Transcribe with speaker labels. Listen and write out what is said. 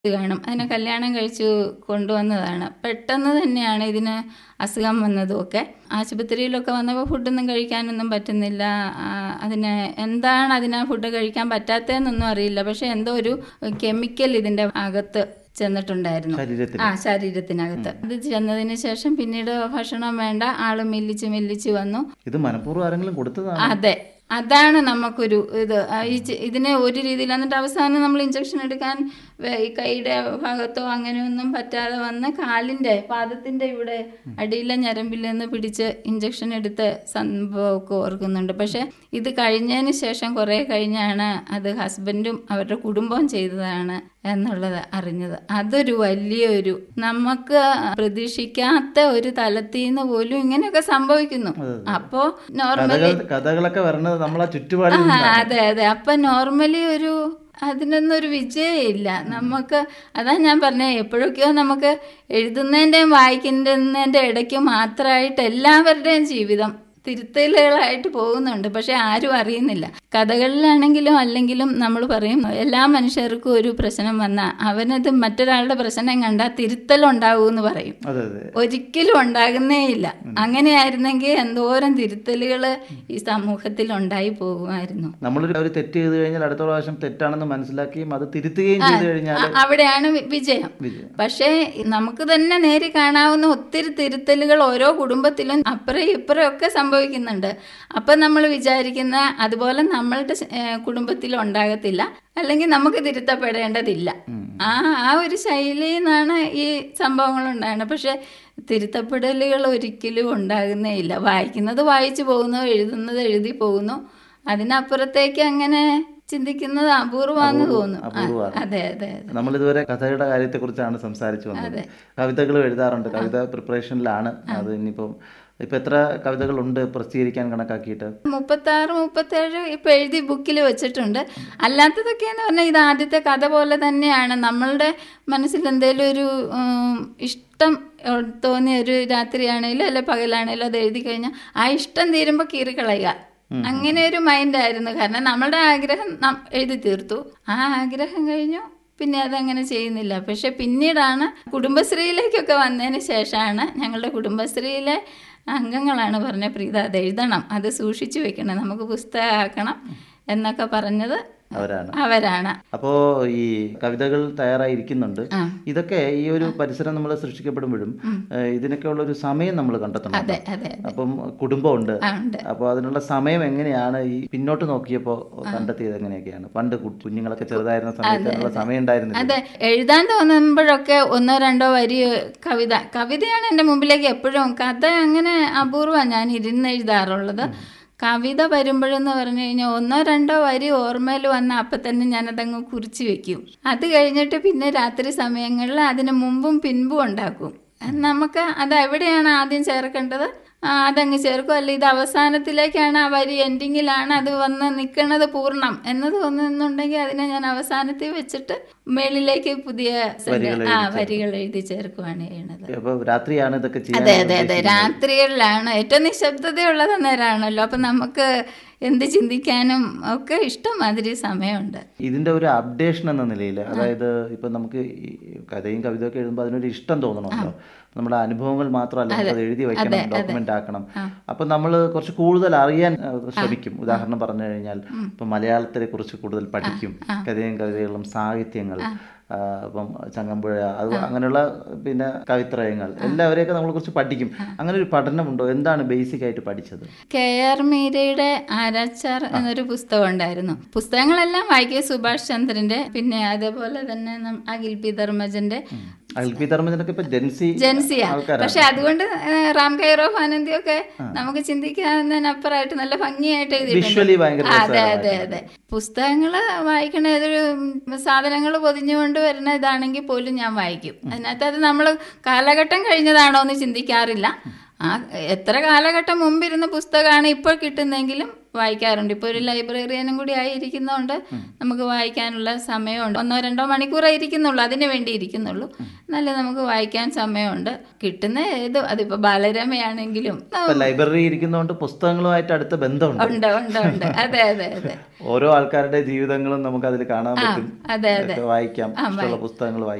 Speaker 1: കാണും അതിനെ കല്യാണം കഴിച്ചു കൊണ്ടുവന്നതാണ് പെട്ടെന്ന് തന്നെയാണ് ഇതിന് അസുഖം വന്നതുമൊക്കെ ആശുപത്രിയിലൊക്കെ വന്നപ്പോൾ ഫുഡൊന്നും കഴിക്കാനൊന്നും പറ്റുന്നില്ല ആ, അതിന് എന്താണ് അതിന് ഫുഡ് കഴിക്കാൻ പറ്റാത്തതെന്നൊന്നും അറിയില്ല പക്ഷെ എന്തോ ഒരു കെമിക്കൽ ഇതിൻ്റെ അകത്ത് ചെന്നിട്ടുണ്ടായിരുന്നു
Speaker 2: ശരീരത്തിൽ
Speaker 1: ആ ശരീരത്തിനകത്ത് ഇത് ചെന്നതിന് ശേഷം പിന്നീട് ഭക്ഷണം വേണ്ട ആള് മെല്ലിച്ച് മെല്ലിച്ച് വന്നു
Speaker 2: ഇത് മനഃപൂർവ്വം ആരെങ്കിലും കൊടുത്തതാണ്
Speaker 1: അതെ അതാണ് നമുക്കൊരു ഇത് ആ, ഈ ചെ- ഇതിനെ ഒരു രീതിയിൽ എന്നിട്ട് അവസാനം നമ്മൾ ഇഞ്ചക്ഷൻ എടുക്കാൻ വേ- ഈ കൈയുടെ ഭാഗത്തോ അങ്ങനെയൊന്നും പറ്റാതെ വന്ന് കാലിന്റെ പാദത്തിന്റെ ഇവിടെ അടിയിലെ ഞരമ്പിൽ നിന്ന് പിടിച്ച് ഇഞ്ചക്ഷൻ എടുത്ത സംഭവമൊക്കെ ഓർക്കുന്നുണ്ട് പക്ഷെ ഇത് കഴിഞ്ഞതിന് ശേഷം കുറെ കഴിഞ്ഞാണ് അത് ഹസ്ബൻഡും അവരുടെ കുടുംബവും ചെയ്തതാണ് എന്നുള്ളത് അറിഞ്ഞത് അതൊരു വലിയൊരു നമുക്ക് പ്രതീക്ഷിക്കാത്ത ഒരു തലത്തിൽ നിന്ന് പോലും ഇങ്ങനെയൊക്കെ സംഭവിക്കുന്നു അപ്പോ നോർമലി
Speaker 2: കഥകൾ കഥകളൊക്കെ വരണത് നമ്മളെ ചുറ്റുപാടിൽ
Speaker 1: ആ,
Speaker 2: നിന്നാണ്.
Speaker 1: അതെ അതെ അപ്പൊ നോർമലി ഒരു അതിനൊന്നും ഒരു വിജയമില്ല നമുക്ക് അതാ ഞാൻ പറഞ്ഞേ എപ്പോഴൊക്കെയോ നമുക്ക് എഴുതുന്നതിൻ്റെയും വായിക്കുന്നതിൻ്റെ ഇടയ്ക്ക് മാത്രമായിട്ട് എല്ലാവരുടെയും ജീവിതം തിരുത്തലുകളായിട്ട് പോകുന്നുണ്ട് പക്ഷെ ആരും അറിയുന്നില്ല കഥകളിലാണെങ്കിലും അല്ലെങ്കിലും നമ്മൾ പറയും എല്ലാ മനുഷ്യർക്കും ഒരു പ്രശ്നം വന്നാൽ അവനത് മറ്റൊരാളുടെ പ്രശ്നം കണ്ടാൽ തിരുത്തലുണ്ടാവും എന്ന് പറയും
Speaker 2: അതെ അതെ
Speaker 1: ഒരിക്കലും ഉണ്ടാകുന്നേ ഇല്ല അങ്ങനെയായിരുന്നെങ്കിൽ എന്തോരം തിരുത്തലുകൾ ഈ സമൂഹത്തിൽ ഉണ്ടായി പോകുമായിരുന്നു
Speaker 2: നമ്മളൊരു ഒരു തെറ്റ് ചെയ്ത് കഴിഞ്ഞാൽ അടുത്ത പ്രാവശ്യം തെറ്റാണെന്ന് മനസ്സിലാക്കുകയും അത് തിരുത്തുകയും ചെയ്ത് കഴിഞ്ഞാൽ
Speaker 1: അ- അവിടെയാണ് വി- വിജയം
Speaker 2: വിജയം
Speaker 1: പക്ഷേ നമുക്ക് തന്നെ നേരി കാണാവുന്ന ഒത്തിരി തിരുത്തലുകൾ ഓരോ കുടുംബത്തിലും അപ്പുറം ഇപ്പുറം ഒക്കെ സംഭവിക്കുന്നുണ്ട് അപ്പം നമ്മൾ വിചാരിക്കുന്ന അതുപോലെ നമ്മളുടെ ശ- ഏ, കുടുംബത്തിൽ ഉണ്ടാകത്തില്ല അല്ലെങ്കിൽ നമുക്ക് തിരുത്തപ്പെടേണ്ടതില്ല ആ ആ ഒരു ശൈലിയിൽ നിന്നാണ് ഈ സംഭവങ്ങൾ ഉണ്ടാകുന്നത് പക്ഷെ തിരുത്തപ്പെടലുകൾ ഒരിക്കലും ഉണ്ടാകുന്നേ ഇല്ല വായിക്കുന്നത് വായിച്ചു പോകുന്നു എഴുതുന്നത് എഴുതി പോകുന്നു അതിനപ്പുറത്തേക്ക് അങ്ങനെ ചിന്തിക്കുന്നത് അപൂർവമാണെന്ന് തോന്നുന്നു ആ,
Speaker 2: അപൂർവമാണ്.
Speaker 1: അതെ അതെ അതെ
Speaker 2: നമ്മൾ ഇതുവരെ കഥയുടെ കാര്യത്തെക്കുറിച്ചാണ് സംസാരിച്ചു വന്നത് കവിതകൾ എഴുതാറുണ്ട് കവിത പ്രിപ്പറേഷനിലാണ് അത് ഇനിയിപ്പം ഇപ്പൊ എത്ര കവിതകളുണ്ട് പ്രസിദ്ധീകരിക്കാൻ കണക്കാക്കിയിട്ട്
Speaker 1: മുപ്പത്താറ് മുപ്പത്തേഴ് ഇപ്പൊ എഴുതി ബുക്കിൽ വെച്ചിട്ടുണ്ട് അല്ലാത്തതൊക്കെ എന്ന് പറഞ്ഞാൽ ഇത് ആദ്യത്തെ കഥ പോലെ തന്നെയാണ് നമ്മളുടെ മനസ്സിൽ എന്തെങ്കിലും ഒരു ഉം, ഇഷ്ടം ഏഹ്, തോന്നിയ ഒരു രാത്രിയാണേലും അല്ലെ പകലാണേലും അത് എഴുതി കഴിഞ്ഞാൽ ആ ഇഷ്ടം തീരുമ്പോൾ കീറിക്കളയുക അങ്ങനെ ഒരു മൈൻഡായിരുന്നു കാരണം നമ്മളുടെ ആഗ്രഹം നം- എഴുതി തീർത്തു ആ ആഗ്രഹം കഴിഞ്ഞു പിന്നെ അതങ്ങനെ ചെയ്യുന്നില്ല പക്ഷെ പിന്നീടാണ് കുടുംബശ്രീയിലേക്കൊക്കെ വന്നതിന് ശേഷമാണ് ഞങ്ങളുടെ കുടുംബശ്രീയിലെ അംഗങ്ങളാണ് പറഞ്ഞ പ്രീത അത് എഴുതണം അത് സൂക്ഷിച്ചു വെക്കണം നമുക്ക് പുസ്തകമാക്കണം എന്നൊക്കെ പറഞ്ഞത്
Speaker 2: അവരാണ്
Speaker 1: അവരാണ്
Speaker 2: അപ്പോ ഈ കവിതകൾ തയ്യാറായിരിക്കുന്നുണ്ട്
Speaker 1: ആ.
Speaker 2: ഇതൊക്കെ ഈ ഒരു പരിസരം നമ്മൾ സൃഷ്ടിക്കപ്പെടുമ്പോഴും ഏഹ്, ഇതിനൊക്കെ ഉള്ള ഒരു സമയം നമ്മൾ കണ്ടെത്തണം
Speaker 1: അതെ അതെ
Speaker 2: അപ്പം കുടുംബമുണ്ട്
Speaker 1: ആ ഉണ്ട്
Speaker 2: അപ്പോൾ അതിനുള്ള സമയം എങ്ങനെയാണ് ഈ പിന്നോട്ട് നോക്കിയപ്പോൾ കണ്ടെത്തിയത് എങ്ങനെയൊക്കെയാണ് പണ്ട് കു- കുഞ്ഞുങ്ങളൊക്കെ ചെറുതായിരുന്ന സമയത്ത് അതിനുള്ള സമയം ഉണ്ടായിരുന്നില്ല
Speaker 1: അതെ എഴുതാൻ തോന്നുമ്പോഴൊക്കെ ഒന്നോ രണ്ടോ വരി കവിത കവിതയാണ് എൻ്റെ മുമ്പിലേക്ക് എപ്പോഴും കഥ അങ്ങനെ അപൂർവമാണ് ഞാൻ ഇരുന്ന് എഴുതാറുള്ളത് കവിത വരുമ്പോഴെന്ന് പറഞ്ഞു കഴിഞ്ഞാൽ ഒന്നോ രണ്ടോ വരി ഓർമ്മയിൽ വന്ന അപ്പം തന്നെ ഞാനതങ്ങ് കുറിച്ച് വെക്കും അത് കഴിഞ്ഞിട്ട് പിന്നെ രാത്രി സമയങ്ങളിൽ അതിന് മുമ്പും പിൻപും ഉണ്ടാക്കും നമുക്ക് അത് എവിടെയാണ് ആദ്യം ചേർക്കേണ്ടത് ആ, അതങ്ങ് ചേർക്കും അല്ല ഇത് അവസാനത്തിലേക്കാണ് ആ വരി എൻഡിങ്ങിലാണ് അത് വന്ന് നിൽക്കുന്നത് പൂർണ്ണം എന്ന് തോന്നുന്നുണ്ടെങ്കിൽ അതിനെ ഞാൻ അവസാനത്തിൽ വെച്ചിട്ട് മേളിലേക്ക് പുതിയ സെന്റ്- ആ വരികൾ എഴുതി ചേർക്കുവാണ് ചെയ്യണത്
Speaker 2: അപ്പോൾ രാത്രിയാണ് ഇതൊക്കെ ചെയ്യാൻ
Speaker 1: അതെ അതെ അതെ രാത്രികളിലാണ് ഏറ്റവും നിശബ്ദതയുള്ളത് നേരമാണല്ലോ അപ്പൊ നമുക്ക് എന്ത് ചിന്തിക്കാനും ഒക്കെ ഇഷ്ടം മാതിരി സമയമുണ്ട്
Speaker 2: ഇതിന്റെ ഒരു അപ്ഡേഷൻ എന്ന നിലയിൽ അതായത് ഇപ്പൊ നമുക്ക് ഈ കഥയും കവിതയൊക്കെ എഴുതുമ്പോൾ അതിനൊരു ഇഷ്ടം തോന്നണമല്ലോ നമ്മുടെ അനുഭവങ്ങൾ മാത്രമല്ല നമുക്ക് അത് എഴുതി വെക്കണം ഡോക്യുമെന്റ് ആക്കണം അപ്പൊ നമ്മൾ കുറച്ച് കൂടുതൽ അറിയാൻ ആ, ശ്രമിക്കും ഉദാഹരണം പറഞ്ഞു കഴിഞ്ഞാൽ ഇപ്പൊ മലയാളത്തിനെ കുറിച്ച് കൂടുതൽ പഠിക്കും കഥയും കവിതകളും സാഹിത്യങ്ങൾ ആ, ഇപ്പം ചങ്ങമ്പുഴ അത് അങ്ങനെയുള്ള പിന്നെ കവിത്രയങ്ങൾ എല്ലാവരെയൊക്കെ നമ്മൾ കുറിച്ച് പഠിക്കും അങ്ങനെ ഒരു പഠനമുണ്ടോ എന്താണ് ബേസിക് ആയിട്ട് പഠിച്ചത്
Speaker 1: കെ ആർ മീരയുടെ ആരാച്ചാർ എന്നൊരു പുസ്തകം ഉണ്ടായിരുന്നു പുസ്തകങ്ങളെല്ലാം വായിക്കുക സുഭാഷ് ചന്ദ്രന്റെ പിന്നെ അതേപോലെ തന്നെ നം- അഖിൽ പി ധർമ്മജന്റെ
Speaker 2: അഖിൽ പി ധർമ്മജനൊക്കെ ഇപ്പൊ ജെൻസി
Speaker 1: ജൻസിയ
Speaker 2: ആൾക്കാരാണ്
Speaker 1: പക്ഷെ അതുകൊണ്ട് ഏഹ്, റാം കൈറോഫ് ആനന്ദിയൊക്കെ നമുക്ക് ചിന്തിക്കാവുന്നതിനപ്പുറമായിട്ട് നല്ല ഭംഗിയായിട്ട് എഴുതിയിട്ടുണ്ട്
Speaker 2: വിഷ്വലി ഭയങ്കര
Speaker 1: ആ, അതെ അതെ അതെ പുസ്തകങ്ങൾ വായിക്കണ ഏതൊരു സാധനങ്ങൾ പൊതിഞ്ഞുകൊണ്ട് വരുന്ന ഇതാണെങ്കിൽ പോലും ഞാൻ വായിക്കും അതിനകത്ത് അത് നമ്മൾ കാലഘട്ടം കഴിഞ്ഞതാണോ എന്ന് ചിന്തിക്കാറില്ല ആ എത്ര കാലഘട്ടം മുമ്പിരുന്ന പുസ്തകമാണ് ഇപ്പോൾ കിട്ടുന്നെങ്കിലും വായിക്കാറുണ്ട് ഇപ്പോൾ ഒരു ലൈബ്രറിയനും കൂടി ആയിരിക്കുന്നതുകൊണ്ട് നമുക്ക് വായിക്കാനുള്ള സമയമുണ്ട് ഒന്നോ രണ്ടോ മണിക്കൂറേ ഇരിക്കുന്നുള്ളൂ അതിന് വേണ്ടി ഇരിക്കുന്നുള്ളൂ നല്ല നമുക്ക് വായിക്കാൻ സമയമുണ്ട് കിട്ടുന്ന ഏത് അതിപ്പോൾ ബാലരമയാണെങ്കിലും
Speaker 2: ഇപ്പൊ ലൈബ്രറി ഇരിക്കുന്നതുകൊണ്ട് പുസ്തകങ്ങളുമായിട്ട് അടുത്ത ബന്ധമുണ്ട്
Speaker 1: ഉണ്ട് ഉണ്ട് ഉണ്ട് അതെ അതെ അതെ
Speaker 2: ഓരോ ആൾക്കാരുടെ ജീവിതങ്ങളും നമുക്ക് അതിൽ കാണാൻ പറ്റും
Speaker 1: അതെ അതെ
Speaker 2: ഒക്കെ വായിക്കാം ഇഷ്ടമുള്ള പുസ്തകങ്ങൾ വായിക്കാം